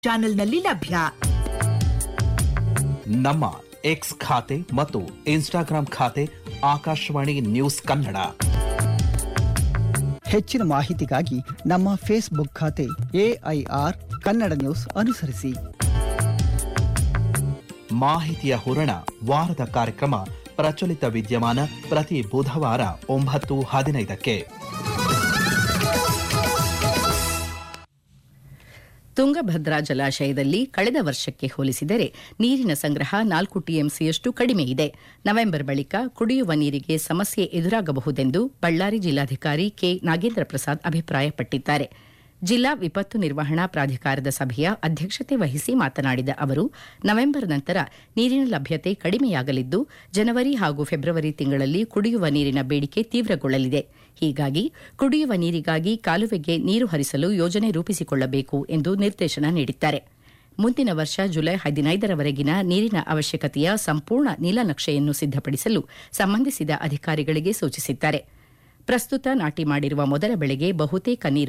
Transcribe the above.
ಚಾನೆಲ್ನಲ್ಲಿ ಲಭ್ಯ ನಮ್ಮ ಎಕ್ಸ್ ಖಾತೆ ಮತ್ತು ಇನ್ಸ್ಟಾಗ್ರಾಂ ಖಾತೆ ಆಕಾಶವಾಣಿ ನ್ಯೂಸ್ ಕನ್ನಡ ಹೆಚ್ಚಿನ ಮಾಹಿತಿಗಾಗಿ ನಮ್ಮ ಫೇಸ್ಬುಕ್ ಖಾತೆ ಎಐಆರ್ ಕನ್ನಡ ನ್ಯೂಸ್ ಅನುಸರಿಸಿ ಮಾಹಿತಿಯ ಹೂರಣ ವಾರದ ಕಾರ್ಯಕ್ರಮ ಪ್ರಚಲಿತ ವಿದ್ಯಮಾನ ಪ್ರತಿ ಬುಧವಾರ ಒಂಬತ್ತು ಹದಿನೈದಕ್ಕೆ ತುಂಗಭದ್ರಾ ಜಲಾಶಯದಲ್ಲಿ ಕಳೆದ ವರ್ಷಕ್ಕೆ ಹೋಲಿಸಿದರೆ ನೀರಿನ ಸಂಗ್ರಹ ನಾಲ್ಕು ಟಿಎಂಸಿಯಷ್ಟು ಕಡಿಮೆ ಇದೆ ನವೆಂಬರ್ ಬಳಿಕ ಕುಡಿಯುವ ನೀರಿಗೆ ಸಮಸ್ಯೆ ಎದುರಾಗಬಹುದೆಂದು ಬಳ್ಳಾರಿ ಜಿಲ್ಲಾಧಿಕಾರಿ ಕೆ ನಾಗೇಂದ್ರ ಪ್ರಸಾದ್ ಅಭಿಪ್ರಾಯಪಟ್ಟಿದ್ದಾರೆ ಜಿಲ್ಲಾ ವಿಪತ್ತು ನಿರ್ವಹಣಾ ಪ್ರಾಧಿಕಾರದ ಸಭೆಯ ಅಧ್ಯಕ್ಷತೆ ವಹಿಸಿ ಮಾತನಾಡಿದ ಅವರು ನವೆಂಬರ್ ನಂತರ ನೀರಿನ ಲಭ್ಯತೆ ಕಡಿಮೆಯಾಗಲಿದ್ದು ಜನವರಿ ಹಾಗೂ ಫೆಬ್ರವರಿ ತಿಂಗಳಲ್ಲಿ ಕುಡಿಯುವ ನೀರಿನ ಬೇಡಿಕೆ ತೀವ್ರಗೊಳ್ಳಲಿದೆ ಹೀಗಾಗಿ ಕುಡಿಯುವ ನೀರಿಗಾಗಿ ಕಾಲುವೆಗೆ ನೀರು ಹರಿಸಲು ಯೋಜನೆ ರೂಪಿಸಿಕೊಳ್ಳಬೇಕು ಎಂದು ನಿರ್ದೇಶನ ನೀಡಿದ್ದಾರೆ ಮುಂದಿನ ವರ್ಷ ಜುಲೈ ಹದಿನೈದರವರೆಗಿನ ನೀರಿನ ಅವಶ್ಯಕತೆಯ ಸಂಪೂರ್ಣ ನೀಲನಕ್ಷೆಯನ್ನು ಸಿದ್ದಪಡಿಸಲು ಸಂಬಂಧಿಸಿದ ಅಧಿಕಾರಿಗಳಿಗೆ ಸೂಚಿಸಿದ್ದಾರೆ ಪ್ರಸ್ತುತ ನಾಟಿ ಮಾಡಿರುವ ಮೊದಲ ಬೆಳೆಗೆ ಬಹುತೇಕ ನೀರು